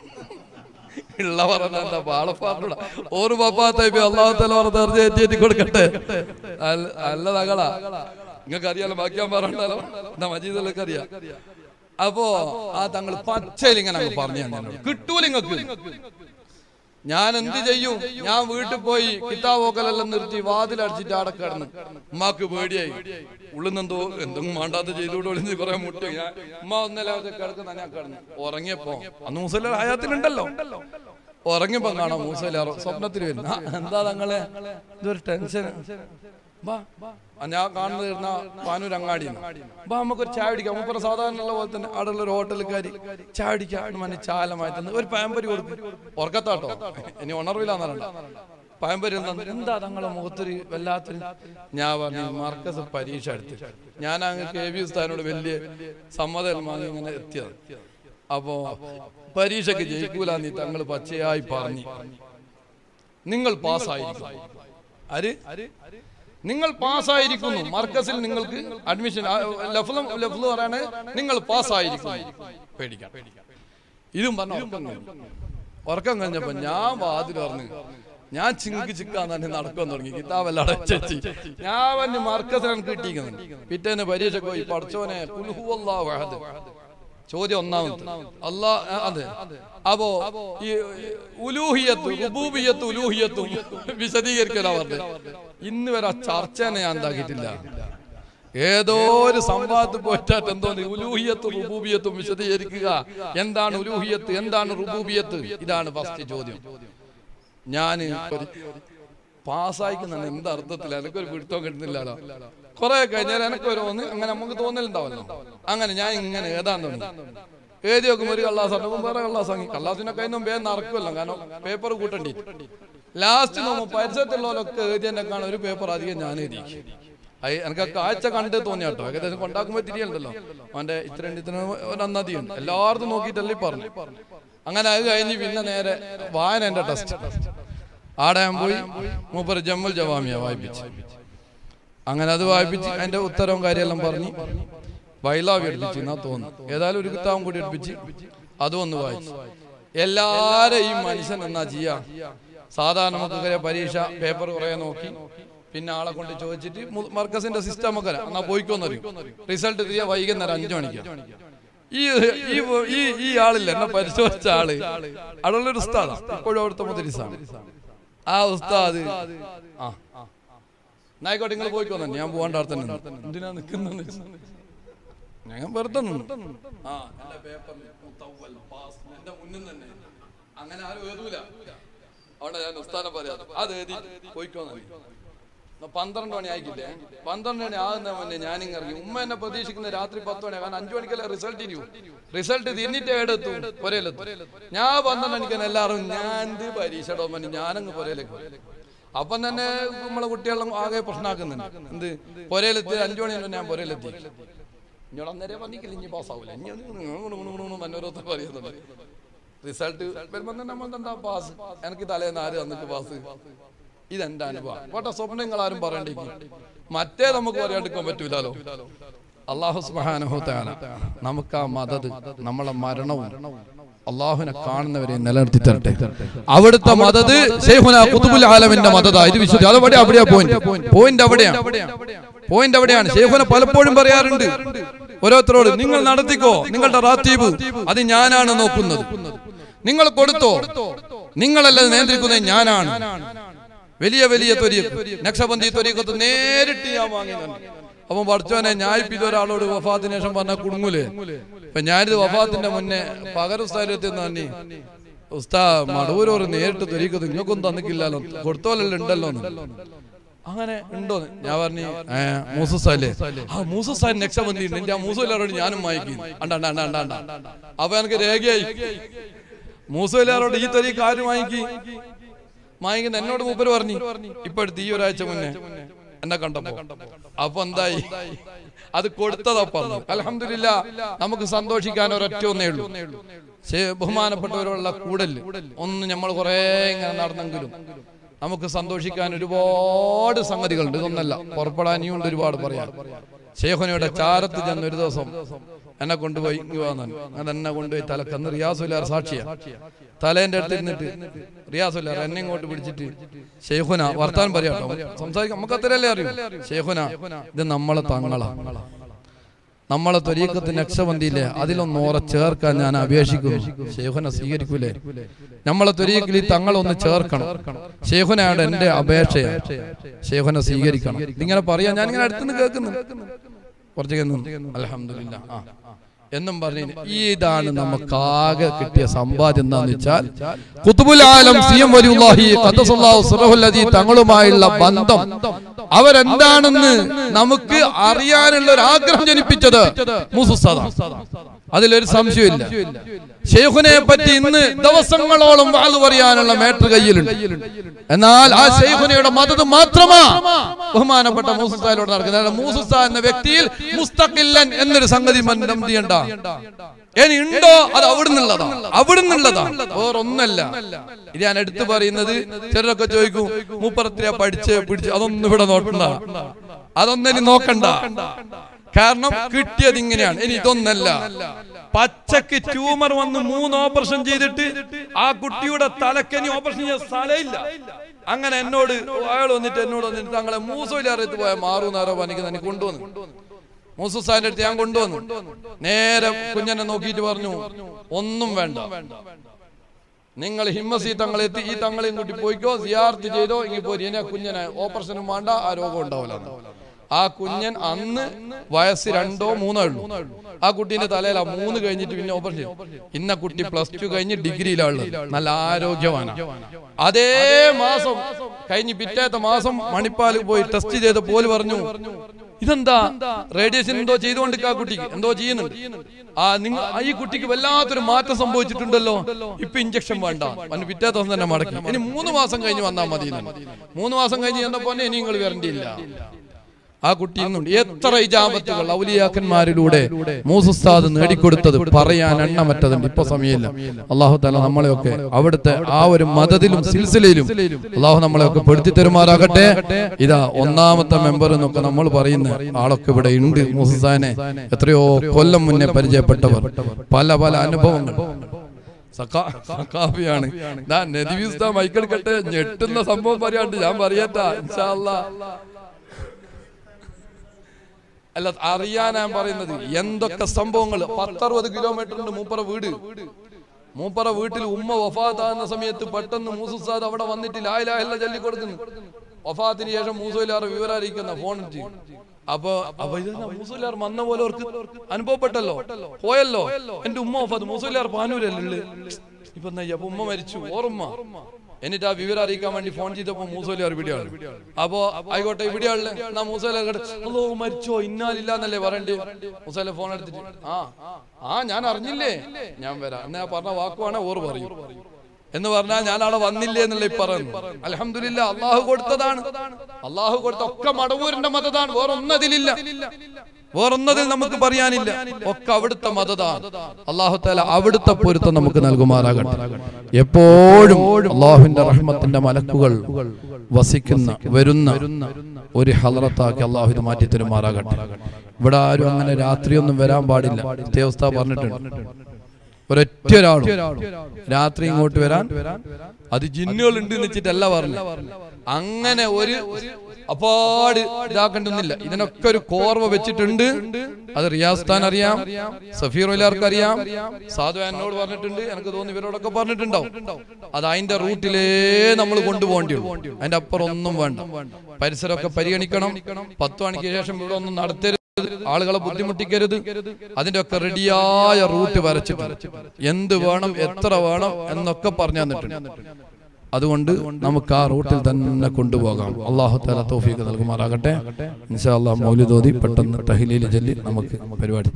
ഉള്ള പറഞ്ഞ എന്താ പാളപ്പാട്ടുള്ള ഓറ് പപ്പാത്തൈപ്പി അള്ളാഹത്തല പറഞ്ഞ എറിഞ്ഞേറ്റി കൊടുക്കട്ടെ അല്ല- അല്ല തങ്ങളാ നിങ്ങൾക്ക് അറിയാലോ ബാക്കിയാൻ പറഞ്ഞാലോ എന്താ മജീദല്ലൊക്കെ അറിയാം അപ്പോ ആ തങ്ങൾ പച്ചയിൽ ഇങ്ങനെ അങ്ങ് പറഞ്ഞു എന്നോട് കിട്ടൂല നിങ്ങൾക്ക് ഞാൻ എന്ത് ചെയ്യും ഞാൻ വീട്ടിൽ പോയി കിതാബോക്കലെല്ലാം നിർത്തി വാതിലടിച്ചിട്ട് അവിടെ കിടന്ന് ഉമ്മാക്ക് പേടിയായി ഉള്ളുന്നെന്തോ എന്തെങ്കിലും മാണ്ടാത്ത ചെയ്തുകൊണ്ട് ഒളിഞ്ഞ് കുറെ മുട്ടി ഞാൻ ഉമ്മ ഒന്നല്ല കിടക്കുന്ന ഞാൻ കിടന്നു ഉറങ്ങിയപ്പോ അന്ന് മുസല ഹയാത്തിലുണ്ടല്ലോ ഉറങ്ങിയപ്പോ കാണാം മൂസലാറോ സ്വപ്നത്തിൽ വരുന്ന എന്താ തങ്ങളെ ഇതൊരു ടെൻഷൻ ബാ ആ, ഞാൻ കാണുന്നത് ഇരുന്ന പാനൂർ അങ്ങാടി ബാ നമുക്കൊരു ചായ അടിക്കാം മൂപ്പറ സാധാരണ ഉള്ള പോലെ തന്നെ അവിടെ ഉള്ള ഒരു ഹോട്ടലിൽ കയറി ചായ അടിക്കാൻ മനെ ചാലമായി തന്ന് ഒരു പാമ്പരി കൊടുക്കും ഉറക്കത്താട്ടോ ഇനി ഉണർവില്ലാന്നറണ്ട പാമ്പരി തന്നു എന്താ തങ്ങളെ മുഖത്തൊരു വല്ലാത്തൊരു ഞാൻ പറഞ്ഞു മാർക്കസ് പരീക്ഷ എടുത്ത് ഞാൻ അങ്ങ് കെ വി ഉസ്താനോട് വലിയ സമ്മതം വാങ്ങി ഇങ്ങനെ എത്തിയത് അപ്പോ പരീക്ഷയ്ക്ക് ജയിക്കൂല നീ തങ്ങൾ പച്ചയായി പറഞ്ഞു നിങ്ങൾ പാസ്സായിരിക്കും ആര് നിങ്ങൾ പാസ്സായിരിക്കുന്നു മർക്കസിൽ നിങ്ങൾക്ക് അഡ്മിഷൻ ലഫ്ലും ലഫ്ലു പറയാണ് നിങ്ങൾ പാസ്സായിരിക്കുന്നു പേടിക്കാം ഇതും പറഞ്ഞ ഉറക്കം കഴിഞ്ഞു ഉറക്കം കഴിഞ്ഞപ്പോ ഞാൻ വാതിൽ പറഞ്ഞു ഞാൻ ചിങ്കി ചിക്കാൻ തന്നെ നടക്കാൻ തുടങ്ങി കിതാബെല്ലാം അടച്ചി ഞാൻ വന്ന് മർക്കസിലാണ് കിട്ടിയിരിക്കുന്നത് പിറ്റേന്ന് പരീക്ഷ പോയി പഠിച്ചോനെ കുൽഹുവല്ലാഹു അഹദ് ചോദ്യം ഒന്നാമത്തെ അല്ലാ അതെ അപ്പോ ഈ ഉലൂഹിയത്ത് റുബൂബിയത്ത് ഉലൂഹിയത്തും വിശദീകരിക്കലാ പറഞ്ഞത് ഇന്ന് വരെ ആ ചർച്ചനെ ഞാൻ എന്താക്കിയിട്ടില്ല ഏതോ ഒരു സംവാദത്തിൽ പോയിട്ടാട്ട് എന്തോ ഉലൂഹിയത്തും റുബൂബിയത്തും വിശദീകരിക്കുക എന്താണ് ഉലൂഹിയത്ത് എന്താണ് റുബൂബിയത്ത് ഇതാണ് ഫസ്റ്റ് ചോദ്യം ഞാൻ പാസ്സായിക്കുന്ന എന്ത് അർത്ഥത്തിൽ എനിക്കൊരു പിടുത്തം കിട്ടുന്നില്ലല്ലോ കുറെ കഴിഞ്ഞാൽ എനിക്കൊരു ഒന്ന് അങ്ങനെ നമുക്ക് തോന്നലുണ്ടാവല്ലോ അങ്ങനെ ഞാൻ ഇങ്ങനെ ഏതാൻ തുടങ്ങി എഴുതി നോക്കുമ്പോൾ ഒരു കള്ളാസ് ഉണ്ടെങ്കിൽ വേറെ കള്ളാസ് വാങ്ങി കള്ളാസിന്റെ കയ്യിൽ നിന്നും വേഗം നടക്കുമല്ലോ കാരണം പേപ്പർ കൂട്ടണ്ടി ലാസ്റ്റ് നമ്മൾ പരിസരത്തുള്ളവരൊക്കെ എഴുതി എന്നെ കാണാൻ ഒരു പേപ്പർ അധികം ഞാൻ എഴുതി അത് എനിക്ക് ആ കാഴ്ച കണ്ട് തോന്നി കേട്ടോ ഏകദേശം കൊണ്ടാക്കുമ്പോൾ തിരിയുണ്ടല്ലോ അവന്റെ ഇത്ര ഇത്ര നന്നതിയുണ്ട് എല്ലായിടത്തും നോക്കിയിട്ടല്ലേ ഈ പറഞ്ഞു അങ്ങനെ അത് കഴിഞ്ഞ് പിന്നെ നേരെ വായന എന്റെ ടെസ്റ്റ് ആടെ ഞാൻ പോയി മൂപ്പര് ജമ്മൽ ജവാമിയ വായിപ്പിച്ച് അങ്ങനെ അത് വായിപ്പിച്ച് അതിന്റെ ഉത്തരവും കാര്യമെല്ലാം പറഞ്ഞ് വൈലാവ് എടുപ്പിച്ച് എന്നാ തോന്നുന്നു ഏതായാലും ഒരു കിതാബും കൂടി എടുപ്പിച്ച് അതും ഒന്ന് വായിച്ചു എല്ലാരെയും ഈ മനുഷ്യൻ എന്നാ ചെയ്യാ സാധാരണ നമുക്ക് പരീക്ഷ പേപ്പർ കുറെ നോക്കി പിന്നെ ആളെ കൊണ്ട് ചോദിച്ചിട്ട് മു- മർക്കസിന്റെ സിസ്റ്റം ഒക്കെ എന്നാ പോയിക്കോന്നറിയും റിസൾട്ട് തിരികെ വൈകുന്നേരം അഞ്ചു മണിക്ക് ഈ ഈ ഈ ഈ ആളില്ല എന്നെ പരിശോധിച്ച ആള് അവിടെയുള്ളൊരു ഉസ്താദാ ഇപ്പോഴും അവിടുത്തെ മുദ്രിസാണ് ആ ഉസ്താദ് ആ എന്നായിക്കോട്ടെ നിങ്ങൾ പോയിക്കോന്നെ ഞാൻ പോകണ്ട അവിടെ തന്നെ നിന്ന്. എന്തിനാ നിൽക്കുന്ന ഞാൻ വെറുതെ നിന്നു ആ എന്റെ പേപ്പറിൽ മുത്തവ്വൽ, പാസ്, എന്റെ മുന്നിൽ തന്നെ അങ്ങനെ ആരും എഴുതൂല അവിടെ ഞാൻ ഉസ്താനെ പറയാം അത് എഴുതി പോയിക്കോന്നു പന്ത്രണ്ട് മണി ആയിക്കില്ലേ പന്ത്രണ്ട് മണി ആകുന്ന മുന്നേ ഞാനിങ്ങ് ഇറങ്ങി ഉമ്മ എന്നെ പ്രതീക്ഷിക്കുന്ന രാത്രി പത്ത് മണി കാരണം അഞ്ചു മണിക്കല്ലേ റിസൾട്ട് ഇരിക്കും റിസൾട്ട് തിരിഞ്ഞിട്ട് എടുത്തു പുരയിലെത്തും ഞാൻ പന്ത്രണ്ട് മണിക്ക് എല്ലാവരും ഞാൻ ഇത് പരീക്ഷ ഇടുമ്പോൾ ഞാനങ്ങ് പുരയിലേക്ക് പോയി. അപ്പം തന്നെ നമ്മളെ കുട്ടികളും ആകെ പ്രശ്നമാക്കുന്നുണ്ട് എന്ത് പുരയിലെത്തി അഞ്ചു മണി ഞാൻ പുരയിലെത്തി ഇഞ്ഞോട് അന്നേരം പറഞ്ഞില്ല ഇനി പാസ്സാവില്ല ഇനി മനോരത്തിൽ പറയുന്നുണ്ട് റിസൾട്ട് വരുമ്പോൾ തന്നെ നമ്മൾ എന്താ പാസ് എനിക്ക് തലേന്ന് ആര് തന്നിട്ട് പാസ് ഇതെന്റെ അനുഭവം പോട്ടെ സ്വപ്നങ്ങൾ ആരും പറയണ്ടേക്ക് മറ്റേ നമുക്ക് പറയാണ്ടിരിക്കാൻ പറ്റൂലോ അള്ളാഹു സുബാനുഹത്താന നമുക്ക് ആ മദത് നമ്മളെ മരണവും അള്ളാഹുവിനെ കാണുന്നവരെ നിലനിർത്തി തരട്ടെ അവിടുത്തെ മദത് ശൈഖുന ഖുതുബുൽ ആലമിന്റെ മദതാ ഇത് വിശുദ്ധി അത് അവിടെ അവിടെയാ പോയിന്റ് പോയിന്റ് അവിടെയാണ് പോയിന്റ് അവിടെയാണ് ശൈഖുന പലപ്പോഴും പറയാറുണ്ട് ഓരോരുത്തരോട് നിങ്ങൾ നടത്തിക്കോ നിങ്ങളുടെ റാത്തീബ് അത് ഞാനാണ് നോക്കുന്നത് നിങ്ങൾ കൊടുത്തോ നിങ്ങളല്ല നിയന്ത്രിക്കുന്നത് ഞാനാണ് വലിയ വലിയ ത്വരീഖ് നക്ഷബന്തി ത്വരീഖത്ത് നേരിട്ട് ഞാൻ വാങ്ങിയതാണ് അപ്പം പഠിച്ചവനെ ഞാനിപ്പോ ഒരാളോട് വഫാത്തിന് ശേഷം പറഞ്ഞ കുടുങ്ങൂലേ ഇപ്പൊ ഞാനിത് വഫാത്തിന്റെ മുന്നേ പകരം സ്ഥലത്ത് തന്നെ ഉസ്താ മടൂരോറ് നേരിട്ട് ത്വരീഖത്ത് നിങ്ങൾക്കൊന്നും തന്നിക്കില്ലല്ലോ കൊടുത്തോലല്ലോ ഉണ്ടല്ലോ എന്ന്. അങ്ങനെ ഉണ്ടോന്ന് ഞാൻ പറഞ്ഞു ഏ മൂസല്ലേ ആ മൂസസാൻ രക്ഷബന്ധി ഉണ്ട് എന്റെ ആ മൂസല്ലാരോട് ഞാനും വായിക്കുന്നു അണ്ട അണ്ട അണ്ട അണ്ട അണ്ട അപ്പൊ എനിക്ക് രേഖയായി മൂസല്ലാരോട് ഈ തരീക്ക് ആരും വാങ്ങിക്കി വാങ്ങിക്കുന്ന എന്നോട് മൂപ്പര് പറഞ്ഞു ഇപ്പൊ അടുത്ത് ഈ ഒരാഴ്ച മുന്നേ എന്നെ കണ്ടപ്പോ അപ്പൊ എന്തായി അത് കൊടുത്തതാ പറഞ്ഞു അലഹമില്ല നമുക്ക് സന്തോഷിക്കാൻ ഒരൊറ്റ ഒന്നേ ഉള്ളൂ ശേ- ബഹുമാനപ്പെട്ടവരുള്ള കൂടല് ഒന്ന് നമ്മൾ കുറെ ഇങ്ങനെ നടന്നെങ്കിലും നമുക്ക് സന്തോഷിക്കാൻ ഒരുപാട് സംഗതികളുണ്ട് ഇതൊന്നല്ല പുറപ്പെടാനിയും ഉണ്ട് ഒരുപാട് പറയാം ഷേഖുനയുടെ ചാരത്ത് ചെന്ന് ഒരു ദിവസം എന്നെ കൊണ്ടുപോയി ഇങ്ങ് വന്നാൻ അങ്ങനെ എന്നെ കൊണ്ടുപോയി തലക്കന്ന് റിയാസുലാർ സാക്ഷിയ തലേന്റെ അടുത്ത് ഇരുന്നിട്ട് റിയാസുലാർ എന്നെ ഇങ്ങോട്ട് പിടിച്ചിട്ട് ഷെയ്ഖുന വർത്താനം പറയാട്ടോ സംസാരിക്കാം നമുക്ക് അത്രയല്ലേ അറിയൂ ഷെയ്ഖുന ഇത് നമ്മളെ തങ്ങളാ നമ്മളെ ത്വരീക്കത്തിന് രക്ഷബന്ധിയില്ലേ അതിലൊന്ന് ഓറെ ചേർക്കാൻ ഞാൻ അപേക്ഷിക്കുന്നു ഷെയ്ഖുന സ്വീകരിക്കൂലേ നമ്മളെ ത്വരീക്കിൽ ഈ തങ്ങളൊന്ന് ചേർക്കണം ഷെയ്ഖുനയുടെ എന്റെ അപേക്ഷയാണ് ഷെയ്ഖുന സ്വീകരിക്കണം ഇതിങ്ങനെ പറയാ ഞാൻ ഇങ്ങനെ അടുത്തുനിന്ന് കേൾക്കുന്നു കുറച്ച് അലഹമില്ല ആ എന്നും പറഞ്ഞു ഇതാണ് നമുക്ക് ആകെ കിട്ടിയ സമ്പാദ്യം എന്താന്ന് വെച്ചാൽ കുത്തുബുൽ ആലം സി എം വലിയുല്ലാഹി ഖദ്ദസല്ലാഹു സിറഹുൽ അദീ തങ്ങളുമായുള്ള ബന്ധം അവരെന്താണെന്ന് നമുക്ക് അറിയാനുള്ള ഒരു ആഗ്രഹം ജനിപ്പിച്ചത് മൂസുസ്താദ അതിലൊരു സംശയമില്ല ഷെയ്ഖുനെ പറ്റി ഇന്ന് ദിവസങ്ങളോളം വാത് പറയാനുള്ള മേട്ടർ കയ്യിലുണ്ട് എന്നാൽ ആ ഷെയ്ഖുനയുടെ മതത് മാത്രമാ ബഹുമാനപ്പെട്ട മൂസുസ്താദിലോട് നടക്കുന്നത് മൂസുസ്ത എന്ന വ്യക്തിയിൽ മുസ്തഖില്ലൻ എന്നൊരു സംഗതി മന്ദം ചെയ്യണ്ട ഇനി ഉണ്ടോ അത് അവിടുന്നുള്ളതാ അവിടുന്നുള്ളതാ വേറൊന്നല്ല ഇത് ഞാൻ എടുത്തു പറയുന്നത് ചിലരൊക്കെ ചോദിക്കും മൂപ്പറത്തിര പഠിച്ച് പിടിച്ച് അതൊന്നും ഇവിടെ നോക്കണ്ട അതൊന്നും ഇനി നോക്കണ്ട കാരണം കിട്ടിയത് ഇങ്ങനെയാണ് ഇനി ഇതൊന്നല്ല പച്ചക്ക് ട്യൂമർ വന്ന് മൂന്ന് ഓപ്പറേഷൻ ചെയ്തിട്ട് ആ കുട്ടിയുടെ തലക്കനി ഓപ്പറേഷൻ ചെയ്യാൻ സ്ഥലമില്ല അങ്ങനെ എന്നോട് അയാൾ വന്നിട്ട് എന്നോട് വന്നിട്ട് തങ്ങളെ മൂസോയിലറിയത്ത് പോയ മാറൂന്നാരോ പനിക്കുന്ന എനിക്ക് കൊണ്ടുവന്നു മൂസുസാന്റെ അടുത്ത് ഞാൻ കൊണ്ടുവന്നു നേരെ കുഞ്ഞനെ നോക്കിയിട്ട് പറഞ്ഞു ഒന്നും വേണ്ട നിങ്ങൾ ഹിമ്മസി തങ്ങളെ എത്തി ഈ തങ്ങളെയും കൂട്ടി പോയിക്കോ സിയാർത്ത് ചെയ്തോ ഇങ്ങനെ പോരി ഇനി ആ കുഞ്ഞനെ ഓപ്പറേഷനും വേണ്ട ആ രോഗം ഉണ്ടാവില്ല ആ കുഞ്ഞൻ അന്ന് വയസ്സ് രണ്ടോ മൂന്നോ ഉള്ളൂ ആ കുട്ടീന്റെ തലയിൽ ആ മൂന്ന് കഴിഞ്ഞിട്ട് പിന്നെ ഓപ്പറേഷൻ ചെയ്തു. ഇന്ന കുട്ടി പ്ലസ് ടു കഴിഞ്ഞ് ഡിഗ്രിയിലാണ് നല്ല ആരോഗ്യമാണ് അതേ മാസം കഴിഞ്ഞ് പിറ്റേത്തെ മാസം മണിപ്പാൽ പോയി ടെസ്റ്റ് ചെയ്ത പോല് പറഞ്ഞു ഇതെന്താ റേഡിയേഷൻ എന്തോ ചെയ്തുകൊണ്ട് ആ കുട്ടിക്ക് എന്തോ ചെയ്യുന്നുണ്ട് ആ നിങ്ങൾ ഈ കുട്ടിക്ക് വല്ലാത്തൊരു മാറ്റം സംഭവിച്ചിട്ടുണ്ടല്ലോ ഇപ്പൊ ഇഞ്ചക്ഷൻ വേണ്ട അവന് പിറ്റേ ദിവസം തന്നെ മടക്കി ഇനി മൂന്ന് മാസം കഴിഞ്ഞ് വന്നാൽ മതി എന്ന്. മൂന്ന് മാസം കഴിഞ്ഞ് ചെന്നപ്പോ ഇനി നിങ്ങൾ വരണ്ടിയില്ല ആ കുട്ടി ഇന്നുണ്ട് എത്ര ഇജാബത്തുകൾ ഔലിയാക്കന്മാരിലൂടെ മൂസുസ്താദ് നേടിക്കൊടുത്തത് പറയാൻ എണ്ണമറ്റതുണ്ട് ഇപ്പൊ സമയമില്ല അള്ളാഹു താല നമ്മളെയൊക്കെ അവിടുത്തെ ആ ഒരു മതത്തിലും സിൽസിലയിലും അള്ളാഹു നമ്മളെയൊക്കെ പെടുത്തി തരുമാറാകട്ടെ ഇതാ ഒന്നാമത്തെ മെമ്പർ എന്നൊക്കെ നമ്മൾ പറയുന്ന ആളൊക്കെ ഇവിടെ ഉണ്ട് മൂസുസാനെ എത്രയോ കൊല്ലം മുന്നേ പരിചയപ്പെട്ടവർ പല പല അനുഭവങ്ങൾ സക്കാ- സക്കാഫിയാണ് ഞാൻ നദിവിസ്ത മൈക്കെടുക്കട്ടെ ഞെട്ടുന്ന സംഭവം പറയാണ്ട് ഞാൻ പറയട്ടാ ഇൻഷാ അല്ലാ അല്ല അറിയാൻ ഞാൻ പറയുന്നത് എന്തൊക്കെ സംഭവങ്ങൾ പത്തറുപത് കിലോമീറ്ററിന്റെ മൂപ്പറ വീട് മൂപ്പറ വീട്ടിൽ ഉമ്മ വഫാത്താകുന്ന സമയത്ത് പെട്ടെന്ന് മൂസുസാദ് അവിടെ വന്നിട്ട് ലായിലാഹല്ല ചൊല്ലി കൊടുക്കുന്നു വഫാത്തിന് ശേഷം മൂസുലാർ വിവരം അറിയിക്കുന്ന ഫോൺ ചെയ്യും അപ്പൊ അപ്പൊ ഇത് മൂസുലാർ വന്ന പോലെ അവർക്ക് അനുഭവപ്പെട്ടല്ലോ പോയല്ലോ എന്റെ ഉമ്മ വഫാത്ത് മൂസുലാർ പാനൂരല്ലേ ഇപ്പൊ എന്താ അപ്പൊ ഉമ്മ മരിച്ചു ഓർമ്മ എന്നിട്ട് ആ വിവരം അറിയിക്കാൻ വേണ്ടി ഫോൺ ചെയ്തപ്പോ മൂസോലി ഇവിടെയാണ് അപ്പോ ആയിക്കോട്ടെ ഇവിടെയാണ് എന്നാ മൂസോല അല്ലോ മരിച്ചോ ഇന്നാലില്ല എന്നല്ലേ പറയണ്ടേ മൂസോല ഫോൺ എടുത്തിട്ട് ആ ആ ഞാൻ അറിഞ്ഞില്ലേ ഞാൻ വരാം എന്നാ പറഞ്ഞ വാക്കുവാണ് ഓർ പറയും എന്ന് പറഞ്ഞാൽ ഞാൻ അവിടെ വന്നില്ലേ എന്നുള്ള ഈ പറയുന്നു അലഹമില്ല അള്ളാഹു കൊടുത്തതാണ് അള്ളാഹു കൊടുത്ത ഒക്കെ മടവൂരിന്റെ മതതാണ് വേറെ ഒന്നതിലില്ല വേറൊന്നതിൽ നമുക്ക് പറയാനില്ല ഒക്കെ അവിടുത്തെ മതതാണ് അള്ളാഹു താല അവിടുത്തെ പൊരുത്തം നമുക്ക് നൽകുമാറാകട്ടെ എപ്പോഴും അള്ളാഹുവിന്റെ റഹ്മത്തിന്റെ മലക്കുകൾ വസിക്കുന്ന വരുന്ന ഒരു ഹലറത്താക്കി അള്ളാഹു ഇത് മാറ്റി തരുമാറാകട്ടെ ഇവിടെ ആരും അങ്ങനെ രാത്രിയൊന്നും വരാൻ പാടില്ല ദേവസ്ഥ പറഞ്ഞിട്ടുണ്ട് ഒരൊറ്റ ഒരാളും രാത്രി ഇങ്ങോട്ട് വരാൻ അത് ജിന്നുകൾ ഉണ്ട് എന്ന് വെച്ചിട്ടല്ല പറഞ്ഞു അങ്ങനെ ഒരു അപ്പാട് ഇതാക്കണ്ടെന്നില്ല ഇതിനൊക്കെ ഒരു കോർവ വെച്ചിട്ടുണ്ട് അത് റിയാസ്താൻ അറിയാം സഫീർ ഒലാർക്ക് അറിയാം സാധു എന്നോട് പറഞ്ഞിട്ടുണ്ട് എനിക്ക് തോന്നുന്നു ഇവരോടൊക്കെ പറഞ്ഞിട്ടുണ്ടാവും അത് അതിന്റെ റൂട്ടിലേ നമ്മൾ കൊണ്ടുപോകേണ്ടി ഉള്ളൂ അതിന്റെ അപ്പുറം ഒന്നും വേണ്ട പരിസരമൊക്കെ പരിഗണിക്കണം പത്ത് മണിക്ക് ശേഷം ഇവിടെ ഒന്നും നടത്തരുത് ആളുകളെ ബുദ്ധിമുട്ടിക്കരുത് അതിന്റെ ഒക്കെ റെഡിയായ റൂട്ട് വരച്ചിട്ടുണ്ട് എന്ത് വേണം എത്ര വേണം എന്നൊക്കെ പറഞ്ഞു തന്നിട്ടുണ്ട് അതുകൊണ്ട് നമുക്ക് ആ റൂട്ടിൽ തന്നെ കൊണ്ടുപോകാം അള്ളാഹു തല തോഫീക്ക് നൽകുമാറാകട്ടെ ഇൻഷാ അള്ളാഹ് മൗലിദോതി പെട്ടെന്ന് തഹ്ലീൽ ചൊല്ലി നമുക്ക് പരിപാടി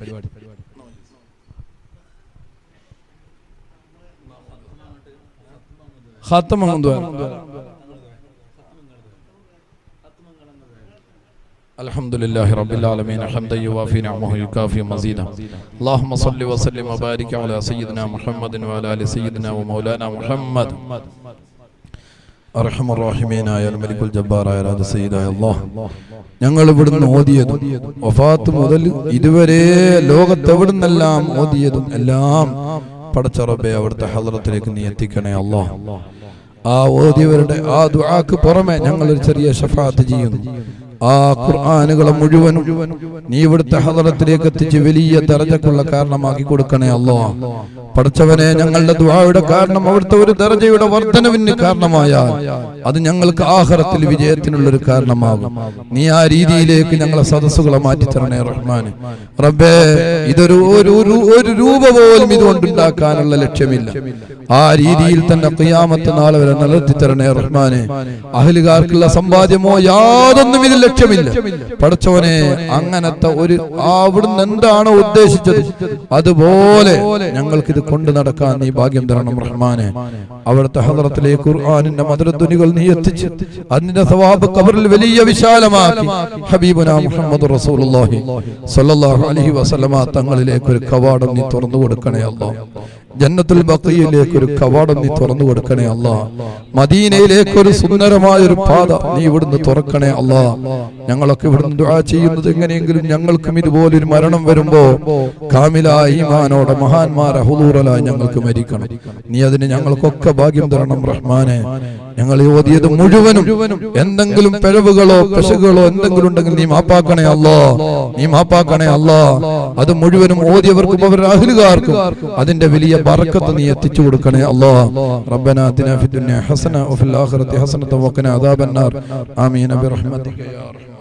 ഖാത്തമ കൊണ്ടുപോകാം الحمد لله رب العالمين حمدا يوافي نعمه يكافي مزيدا اللهم صل وسلم وبارك على سيدنا محمد وعلى ال سيدنا ومولانا محمد അർഹമ റഹീമീനായ മലിക്കുൽ ജബ്ബാറായ രാജ സയ്യിദായ അല്ലാഹ് ഞങ്ങൾ ഇവിടുന്ന് ഓതിയതും വഫാത്ത് മുതൽ ഇതുവരെ ലോകത്ത് എവിടുന്നെല്ലാം ഓതിയതും എല്ലാം പടച്ചറബെ അവിടുത്തെ ഹദ്റത്തിലേക്ക് നീ എത്തിക്കണേ അല്ലാഹ് ആ ഓതിയവരുടെ ആ ദുആക്ക് പുറമെ ഞങ്ങൾ ഒരു ചെറിയ ഷഫാത്ത് ചെയ്യുന്നു ആ ഖുർആനുകളെ മുഴുവനും നീ ഇവിടുത്തെ ഹദറത്തിലേക്ക് എത്തിച്ച് വലിയ ദർജക്കുള്ള കാരണമാക്കി കൊടുക്കണേ അല്ലോ പഠിച്ചവനെ ഞങ്ങളുടെ ദുആയുടെ കാരണം അവിടുത്തെ ഒരു ദർജയുടെ വർധനവിന് കാരണമായാൽ അത് ഞങ്ങൾക്ക് ആഹാരത്തിൽ വിജയത്തിനുള്ള ഒരു കാരണമാകും നീ ആ രീതിയിലേക്ക് ഞങ്ങളെ സദസ്സുകളെ മാറ്റി തരണേ റഹ്മാൻ റബ്ബേ ഇതൊരു ഒരു ഒരു- ഒരു രൂപ പോലും ഇതുകൊണ്ടുണ്ടാക്കാനുള്ള ലക്ഷ്യമില്ല ആ രീതിയിൽ തന്നെ ഖിയാമത്ത് നാളെ വരെ നിലനിർത്തി തരണേ റഹ്മാനെ അഹലുകാർക്കുള്ള സമ്പാദ്യമോ യാതൊന്നും ഇതിൽ ലക്ഷ്യമില്ല പഠിച്ചവനെ അങ്ങനത്തെ ഒരു ആ അവിടുന്ന് എന്താണോ ഉദ്ദേശിച്ചത് അതുപോലെ ഞങ്ങൾക്ക് ഇത് കൊണ്ടു നടക്കാൻ നീ ഭാഗ്യം തരണം റഹ്മാനെ അവിടുത്തെ ഹദ്റത്തിലേക്ക് ഖുർആനിന്റെ മധുരധ്വനികൾ നീ എത്തിച്ച് അതിന്റെ സവാബ് കബറിൽ വലിയ വിശാലമാക്കി ഹബീബുന മുഹമ്മദ് റസൂലുള്ളാഹി സ്വല്ലല്ലാഹു അലൈഹി വസല്ലമ തങ്ങളിലേക്ക് ഒരു കവാടം നീ തുറന്നു കൊടുക്കണേ അല്ലാഹ് ജന്നത്തുൽ ബഖിയിലേക്ക് ഒരു കവാടം നീ തുറന്നു കൊടുക്കണേ അല്ലാ മദീനയിലേക്ക് ഒരു സുന്ദരമായ ഒരു പാത നീ ഇവിടുന്ന് തുറക്കണേ അല്ലാ ഞങ്ങളൊക്കെ ഇവിടുന്ന് ദുആ ചെയ്യുന്നത് എങ്ങനെയെങ്കിലും ഞങ്ങൾക്കും ഇതുപോലെ ഒരു മരണം വരുമ്പോ കാമിലായ ഈമാനോടെ മഹാന്മാരെ ഹുദൂറലായി ഞങ്ങൾക്ക് മരിക്കണം നീ അതിന് ഞങ്ങൾക്കൊക്കെ ഭാഗ്യം തരണം റഹ്മാനെ ഞങ്ങൾ ഈ ഓതിയത് മുഴുവനും എന്തെങ്കിലും പിഴവുകളോ പെശകുകളോ എന്തെങ്കിലും ഉണ്ടെങ്കിൽ നീ മാപ്പാക്കണേ അല്ലോ നീ മാപ്പാക്കണേ അല്ലോ അത് മുഴുവനും ഓതിയവർക്കും അവരുടെ അഹലുകാർക്കും അതിന്റെ വലിയ ബറക്കത്ത് നീ എത്തിച്ചു കൊടുക്കണേ അല്ലോ റബ്ബന ആതിന ഫിദ്ദുനിയ ഹസന വഫിൽ ആഖിറതി ഹസനത വഖിന അദാബന്നാർ ആമീൻ ബിറഹ്മതിക യാ റഹ്മാൻ